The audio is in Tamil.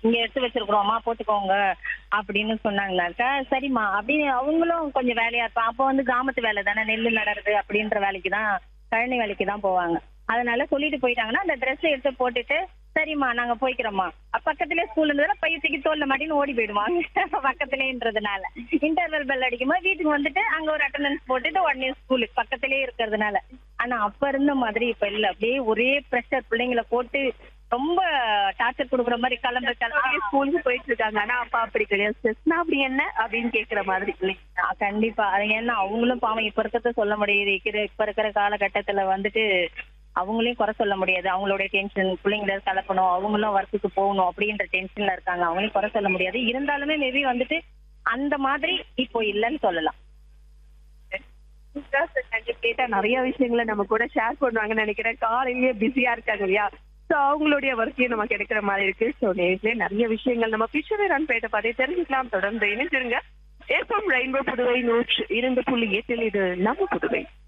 இங்க எடுத்து வச்சிருக்கிறோம்மா போட்டுக்கோங்க அப்படின்னு சொன்னாங்கனாக்கா சரிம்மா அப்படின்னு அவங்களும் கொஞ்சம் வேலையா இருப்பான் அப்போ வந்து கிராமத்து வேலை தானே நெல் நடுறது அப்படின்ற வேலைக்கு தான் கழனி வேலைக்கு தான் போவாங்க அதனால சொல்லிட்டு போயிட்டாங்கன்னா அந்த ட்ரெஸ் எடுத்து போட்டுட்டு சரிம்மா நாங்க போய்க்கிறோம்மா அப்ப பக்கத்திலே ஸ்கூல் இருந்ததுன்னா பைய தூக்கி தோல்ல மாட்டின்னு ஓடி போயிடுவாங்க பக்கத்திலேன்றதுனால இன்டர்வல் பெல் அடிக்கும்போது வீட்டுக்கு வந்துட்டு அங்க ஒரு அட்டண்டன்ஸ் போட்டுட்டு உடனே ஸ்கூலுக்கு பக்கத்திலே இருக்கிறதுனால ஆனா அப்ப இருந்த மாதிரி இப்ப இல்ல அப்படியே ஒரே ப்ரெஷர் பிள்ளைங்களை போட்டு ரொம்ப டார்ச்சர் கொடுக்குற மாதிரி கிளம்பு கிளம்பு ஸ்கூலுக்கு போயிட்டு இருக்காங்க ஆனா அப்பா அப்படி கிடையாது ஸ்ட்ரெஸ்னா அப்படி என்ன அப்படின்னு கேக்குற மாதிரி இல்லைங்களா ஆ, கண்டிப்பா அது ஏன்னா அவங்களும் பாவம் இப்ப இருக்கிறத சொல்ல முடியுது இருக்கிற- இப்ப இருக்கிற காலகட்டத்துல வந்துட்டு அவங்களையும் குறை சொல்ல முடியாது அவங்களுடைய டென்ஷன் பிள்ளைங்கள கலப்பணும் அவங்களும் ஒர்க்குக்கு போகணும் அப்படின்ற டென்ஷன்ல இருக்காங்க அவங்களையும் குறை சொல்ல முடியாது இருந்தாலுமே மேபி வந்துட்டு அந்த மாதிரி இப்போ இல்லைன்னு சொல்லலாம் கேட்டா நிறைய விஷயங்களை நம்ம கூட ஷேர் பண்ணுவாங்கன்னு நினைக்கிறேன் காலையிலேயே பிஸியா இருக்காங்க இல்லையா சோ அவங்களுடைய ஒர்க்கையும் நம்ம கிடைக்கிற மாதிரி இருக்கு சோ நேரிலே நிறைய விஷயங்கள் நம்ம பிக்சரை ரன் பேட்ட பார்த்து தெரிஞ்சுக்கலாம் தொடர்ந்து இணைஞ்சிருங்க ஏப்பம் ரெயின்போ புதுவை நூற்று இரண்டு புள்ளி எட்டில் இது நம்ம புதுவை